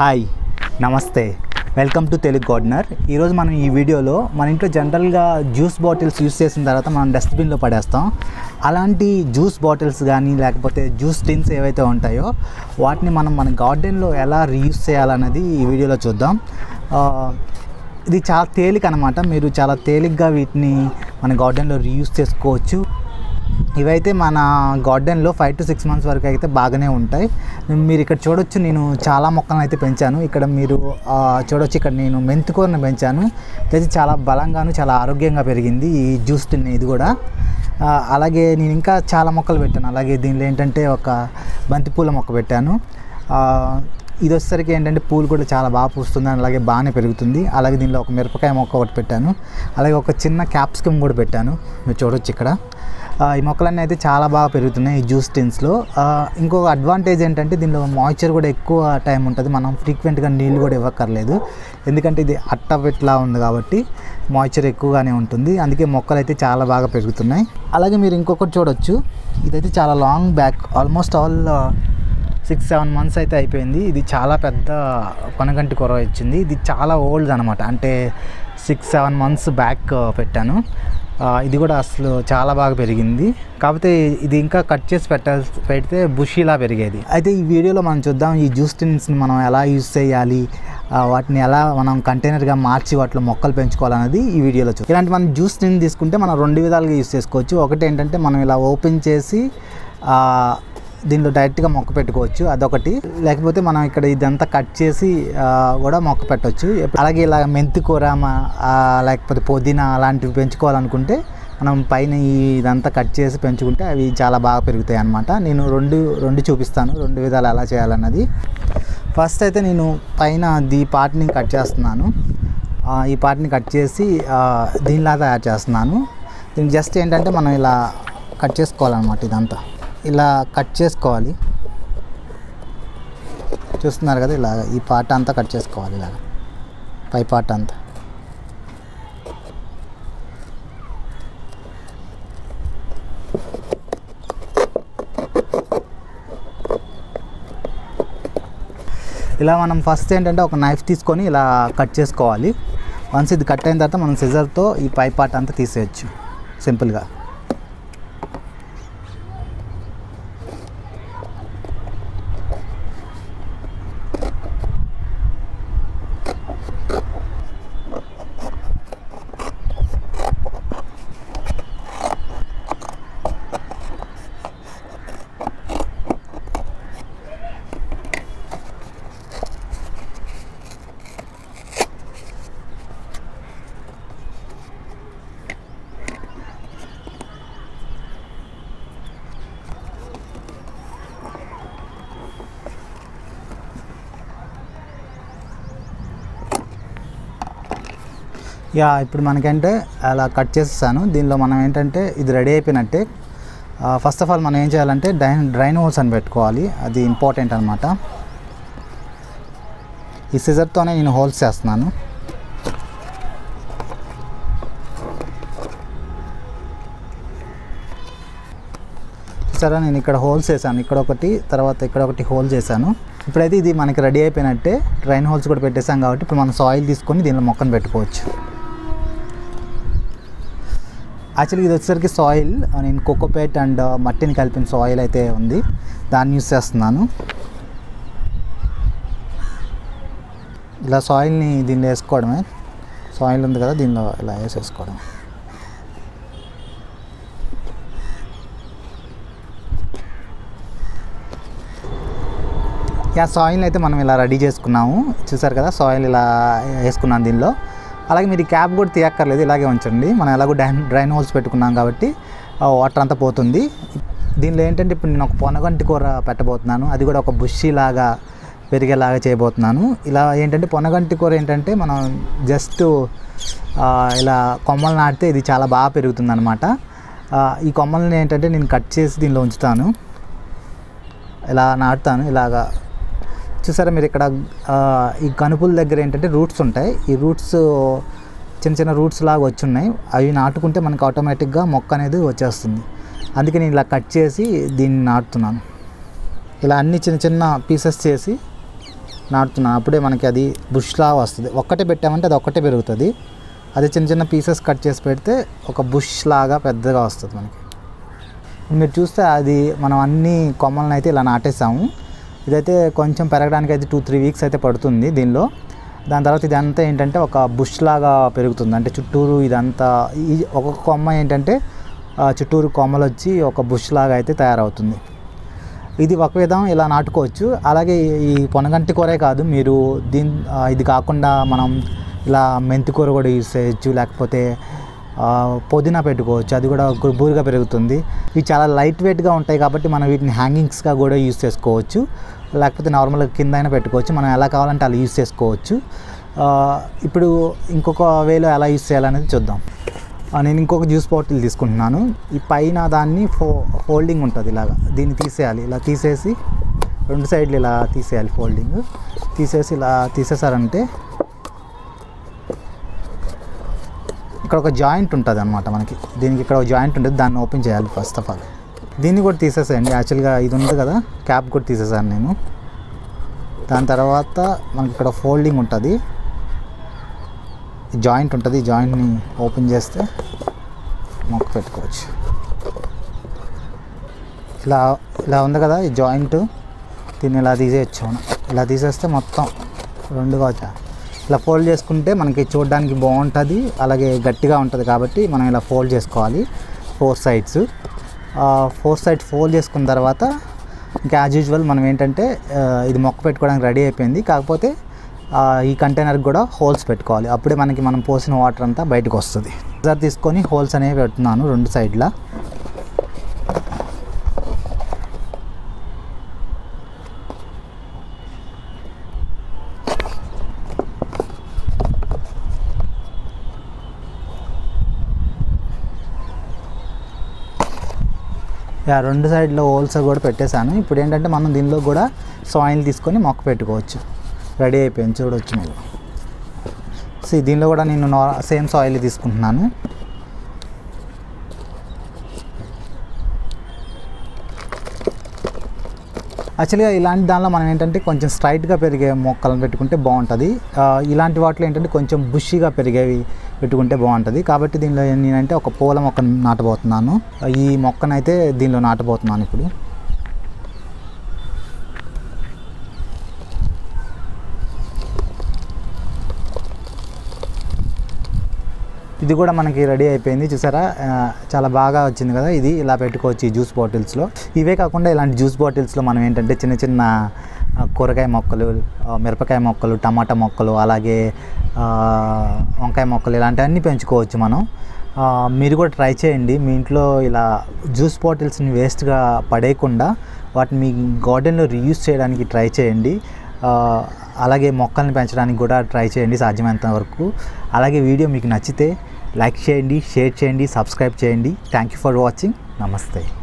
hi నమస్తే welcome to Telugu gardener ఈరోజు మనం ఈ వీడియోలో మన ఇంట్లో జనరల్గా జ్యూస్ బాటిల్స్ యూస్ చేసిన తర్వాత మనం డస్ట్బిన్లో పడేస్తాం అలాంటి జ్యూస్ బాటిల్స్ కానీ లేకపోతే జ్యూస్ టిన్స్ ఏవైతే ఉంటాయో వాటిని మనం మన గార్డెన్లో ఎలా రీయూస్ చేయాలన్నది ఈ వీడియోలో చూద్దాం ఆ, ఇది చాలా తేలిక అనమాట మీరు చాలా తేలిగ్గా వీటిని మన గార్డెన్లో రీయూస్ చేసుకోవచ్చు ఇవైతే మన గార్డెన్లో ఫైవ్ టు సిక్స్ మంత్స్ వరకు అయితే బాగానే ఉంటాయి మీరు ఇక్కడ చూడొచ్చు నేను చాలా మొక్కలను అయితే పెంచాను ఇక్కడ మీరు ఆ, చూడొచ్చు ఇక్కడ నేను మెంతికూరను పెంచాను ఇది చాలా బలంగాను చాలా ఆరోగ్యంగా పెరిగింది ఈ జ్యూస్ టిన్ ఇది కూడా ఆ, అలాగే నేను ఇంకా చాలా మొక్కలు పెట్టాను అలాగే దీనిలో ఏంటంటే ఒక బంతిపూల మొక్క పెట్టాను ఆ, ఇది వచ్చేసరికి ఏంటంటే పూలు కూడా చాలా బాగా పూస్తుంది అలాగే బాగానే పెరుగుతుంది అలాగే దీనిలో ఒక మిరపకాయ మొక్క ఒకటి పెట్టాను అలాగే ఒక చిన్న క్యాప్సికమ్ కూడా పెట్టాను మీరు చూడొచ్చు ఇక్కడ ఆ, ఈ మొక్కలన్నీ అయితే చాలా బాగా పెరుగుతున్నాయి ఈ జ్యూస్ టిన్స్లో ఇంకొక అడ్వాంటేజ్ ఏంటంటే దీనిలో మాయిశ్చర్ కూడా ఎక్కువ టైం ఉంటుంది మనం ఫ్రీక్వెంట్గా నీళ్ళు కూడా ఇవ్వక్కర్లేదు ఎందుకంటే ఇది అట్టపెట్లా ఉంది కాబట్టి మాయిశ్చర్ ఎక్కువగానే ఉంటుంది అందుకే మొక్కలు అయితే చాలా బాగా పెరుగుతున్నాయి అలాగే మీరు ఇంకొకటి చూడొచ్చు ఇదైతే చాలా long back almost all six seven months అయితే అయిపోయింది ఇది చాలా పెద్ద కొనగంటి కూర వచ్చింది ఇది చాలా ఓల్డ్ అనమాట అంటే సిక్స్ సెవెన్ మంత్స్ బ్యాక్ పెట్టాను ఆ, ఇది కూడా అసలు చాలా బాగా పెరిగింది కాకపోతే ఇది ఇంకా కట్ చేసి పెట్టాల్సి పెడితే బుషీలా పెరిగేది అయితే ఈ వీడియోలో మనం చూద్దాం ఈ జ్యూస్ టిన్స్ని మనం ఎలా యూస్ చేయాలి ఆ, వాటిని ఎలా మనం కంటైనర్గా మార్చి వాటిలో మొక్కలు పెంచుకోవాలన్నది ఈ వీడియోలో చూద్దాం ఇలాంటి మనం జ్యూస్ టిన్ తీసుకుంటే మనం రెండు విధాలుగా యూస్ చేసుకోవచ్చు ఒకటి ఏంటంటే మనం ఇలా ఓపెన్ చేసి ఆ, దీనిలో డైరెక్ట్గా మొక్క పెట్టుకోవచ్చు అదొకటి లేకపోతే మనం ఇక్కడ ఇదంతా కట్ చేసి ఆ, కూడా మొక్క పెట్టవచ్చు అలాగే ఇలా మెంతి కూర మా- ఆ, లేకపోతే పుదీనా అలాంటివి పెంచుకోవాలనుకుంటే మనం పైన ఈ ఇదంతా కట్ చేసి పెంచుకుంటే అవి చాలా బాగా పెరుగుతాయి అన్నమాట నేను రెండు రెండు చూపిస్తాను రెండు విధాలు ఎలా చేయాలన్నది ఫస్ట్ అయితే నేను పైన ఈ పార్ట్ని కట్ చేస్తున్నాను ఆ, ఈ పార్ట్ని కట్ చేసి ఆ, దీనిలా తయారు చేస్తున్నాను దీనికి జస్ట్ ఏంటంటే మనం ఇలా కట్ చేసుకోవాలన్నమాట ఇదంతా ఇలా కట్ చేసుకోవాలి చూస్తున్నారు కదా ఇలా ఈ పార్ట్ అంతా కట్ చేసుకోవాలి ఇలాగ పై పార్ట్ అంతా ఇలా మనం ఫస్ట్ ఏంటంటే ఒక నైఫ్ తీసుకొని ఇలా కట్ చేసుకోవాలి వన్స్ ఇది కట్ అయిన తర్వాత మనం సిజర్తో ఈ పై పార్ట్ అంతా తీసేయచ్చు సింపుల్గా యా ఇప్పుడు మనకంటే అలా కట్ చేసేసాను దీనిలో మనం ఏంటంటే ఇది రెడీ అయిపోయినట్టే ఫస్ట్ ఆఫ్ ఆల్ మనం ఏం చేయాలంటే డ్రైన్ డ్రైన్ హోల్స్ అని పెట్టుకోవాలి అది ఇంపార్టెంట్ అనమాట ఈ సిజర్తోనే నేను హోల్స్ చేస్తున్నాను సరే నేను ఇక్కడ హోల్స్ వేసాను ఇక్కడ ఒకటి తర్వాత ఇక్కడ ఒకటి హోల్ చేశాను ఇప్పుడైతే ఇది మనకి రెడీ అయిపోయినట్టే డ్రైన్ హోల్స్ కూడా పెట్టేసాం కాబట్టి ఇప్పుడు మనం సాయిల్ తీసుకొని దీనిలో మొక్కను పెట్టుకోవచ్చు యాక్చువల్లీ ఇది వచ్చేసరికి సాయిల్ నేను కోకోపేట్ అండ్ మట్టిని కలిపిన సాయిల్ అయితే ఉంది దాన్ని యూస్ చేస్తున్నాను ఇలా సాయిల్ని దీనిలో వేసుకోవడమే సాయిల్ ఉంది కదా దీనిలో ఇలా వేసేసుకోవడం యా సాయిల్ అయితే మనం ఇలా రెడీ చేసుకున్నాము చూసారు కదా సాయిల్ ఇలా వేసుకున్నాను దీనిలో అలాగే మీరు ఈ క్యాప్ కూడా తీయక్కర్లేదు ఇలాగే ఉంచండి మనం ఎలాగో డ్రైన్ డ్రైన్ హోల్స్ పెట్టుకున్నాం కాబట్టి ఆ వాటర్ అంతా పోతుంది దీనిలో ఏంటంటే ఇప్పుడు నేను ఒక పొనగంటి కూర పెట్టబోతున్నాను అది కూడా ఒక బుషి లాగా పెరిగేలాగా చేయబోతున్నాను ఇలా ఏంటంటే పొనగంటి కూర ఏంటంటే మనం జస్ట్ ఇలా కొమ్మలు నాటితే ఇది చాలా బాగా పెరుగుతుంది అనమాట ఈ కొమ్మల్ని ఏంటంటే నేను కట్ చేసి దీనిలో ఉంచుతాను ఇలా నాటుతాను ఇలాగా చూసారా మీరు ఇక్కడ ఆ, ఈ కనుపుల దగ్గర ఏంటంటే రూట్స్ ఉంటాయి ఈ రూట్స్ చిన్న చిన్న రూట్స్ లాగా వచ్చి ఉన్నాయి అవి నాటుకుంటే మనకు ఆటోమేటిక్గా మొక్క అనేది వచ్చేస్తుంది అందుకే నేను ఇలా కట్ చేసి దీన్ని నాటుతున్నాను ఇలా అన్ని చిన్న చిన్న పీసెస్ చేసి నాటుతున్నాను అప్పుడే మనకి అది బుష్లా వస్తుంది ఒక్కటే పెట్టామంటే అది ఒక్కటే పెరుగుతుంది అది చిన్న చిన్న పీసెస్ కట్ చేసి పెడితే ఒక బుష్ లాగా పెద్దగా వస్తుంది మనకి మీరు చూస్తే అది మనం అన్ని కొమ్మలను అయితే ఇలా నాటేసాము ఇదైతే కొంచెం పెరగడానికి అయితే టూ త్రీ వీక్స్ అయితే పడుతుంది దీనిలో దాని తర్వాత ఇదంతా ఏంటంటే ఒక బుష్ లాగా పెరుగుతుంది అంటే చుట్టూరు ఇదంతా ఈ ఒక్కొక్క కొమ్మ ఏంటంటే ఆ, చుట్టూరు కొమ్మలు వచ్చి ఒక బుష్ లాగా అయితే తయారవుతుంది ఇది ఒక విధం ఇలా నాటుకోవచ్చు అలాగే ఈ పొనగంటి కూరే కాదు మీరు దీని ఆ, ఇది కాకుండా మనం ఇలా మెంతి కూర కూడా యూస్ చేయొచ్చు లేకపోతే ఆ, పుదీనా పెట్టుకోవచ్చు అది కూడా గుబూరుగా పెరుగుతుంది ఇవి చాలా లైట్ వెయిట్గా ఉంటాయి కాబట్టి మనం వీటిని హ్యాంగింగ్స్గా కూడా యూస్ చేసుకోవచ్చు లేకపోతే నార్మల్గా కింద అయినా పెట్టుకోవచ్చు మనం ఎలా కావాలంటే అలా యూస్ చేసుకోవచ్చు ఆ, ఇప్పుడు ఇంకొక వేలో ఎలా యూస్ చేయాలనేది చూద్దాం ఆ, నేను ఇంకొక జ్యూస్ బాటిల్ తీసుకుంటున్నాను ఈ పైన దాన్ని ఫో ఫోల్డింగ్ ఉంటుంది ఇలాగా దీన్ని తీసేయాలి ఇలా తీసేసి రెండు సైడ్లు ఇలా తీసేయాలి ఫోల్డింగ్ తీసేసి ఇలా తీసేసారంటే ఇక్కడ ఒక జాయింట్ ఉంటుంది అనమాట మనకి దీనికి ఇక్కడ ఒక జాయింట్ ఉంటుంది దాన్ని ఓపెన్ చేయాలి ఫస్ట్ ఆఫ్ ఆల్ దీన్ని కూడా తీసేసేయండి యాక్చువల్గా ఇది ఉంది కదా క్యాప్ కూడా తీసేసాను నేను దాని తర్వాత మనకి ఇక్కడ ఫోల్డింగ్ ఉంటుంది జాయింట్ ఉంటుంది ఈ జాయింట్ని ఓపెన్ చేస్తే మొక్క పెట్టుకోవచ్చు ఇలా ఇలా ఉంది కదా ఈ జాయింట్ దీన్ని ఇలా తీసేయచ్చు మనం ఇలా తీసేస్తే మొత్తం రెండుగా వచ్చా ఇలా ఫోల్డ్ చేసుకుంటే మనకి చూడడానికి బాగుంటుంది అలాగే గట్టిగా ఉంటుంది కాబట్టి మనం ఇలా ఫోల్డ్ చేసుకోవాలి four sides four side fold చేసుకున్న తర్వాత ఇంకా యాజ్ యూజువల్ మనం ఏంటంటే ఆ, ఇది మొక్క పెట్టుకోవడానికి రెడీ అయిపోయింది కాకపోతే ఆ, ఈ కంటైనర్కి కూడా హోల్స్ పెట్టుకోవాలి అప్పుడే మనకి మనం పోసిన వాటర్ అంతా బయటకు వస్తుంది ఒకసారి తీసుకొని హోల్స్ అనేవి పెడుతున్నాను రెండు సైడ్లా యా రెండు సైడ్లో హోల్స్ కూడా పెట్టేశాను ఇప్పుడు ఏంటంటే మనం దీనిలో కూడా సాయిల్ తీసుకొని మొక్క పెట్టుకోవచ్చు రెడీ అయిపోయింది చూడవచ్చు మీరు సో దీనిలో కూడా నేను సేమ్ సాయిల్ తీసుకుంటున్నాను యాక్చువల్గా ఇలాంటి దానిలో మనం ఏంటంటే కొంచెం స్ట్రైట్గా పెరిగే మొక్కలను పెట్టుకుంటే బాగుంటుంది ఆ, ఇలాంటి వాటిలో ఏంటంటే కొంచెం బుషిగా పెరిగేవి పెట్టుకుంటే బాగుంటుంది కాబట్టి దీనిలో నేనంటే ఒక పూల మొక్కను నాటబోతున్నాను ఈ మొక్కనైతే దీనిలో నాటబోతున్నాను ఇప్పుడు ఇది కూడా మనకి రెడీ అయిపోయింది చూసారా ఆ, చాలా బాగా వచ్చింది కదా ఇది ఇలా పెట్టుకోవచ్చు ఈ జ్యూస్ బాటిల్స్లో ఇవే కాకుండా ఇలాంటి జ్యూస్ బాటిల్స్లో మనం ఏంటంటే చిన్న చిన్న ఆ, కూరగాయ మొక్కలు ఆ, మిరపకాయ మొక్కలు టమాటా మొక్కలు అలాగే ఆ, వంకాయ మొక్కలు ఇలాంటివన్నీ పెంచుకోవచ్చు మనం ఆ, మీరు కూడా ట్రై చేయండి మీ ఇంట్లో ఇలా జ్యూస్ బాటిల్స్ని వేస్ట్గా పడేయకుండా వాటిని మీ గార్డెన్లో రీయూస్ చేయడానికి ట్రై చేయండి ఆ, అలాగే మొక్కల్ని పెంచడానికి కూడా ట్రై చేయండి సాధ్యమైనంత వరకు అలాగే వీడియో మీకు నచ్చితే లైక్ చేయండి షేర్ చేయండి సబ్స్క్రైబ్ చేయండి థ్యాంక్ యూ ఫర్ వాచింగ్ నమస్తే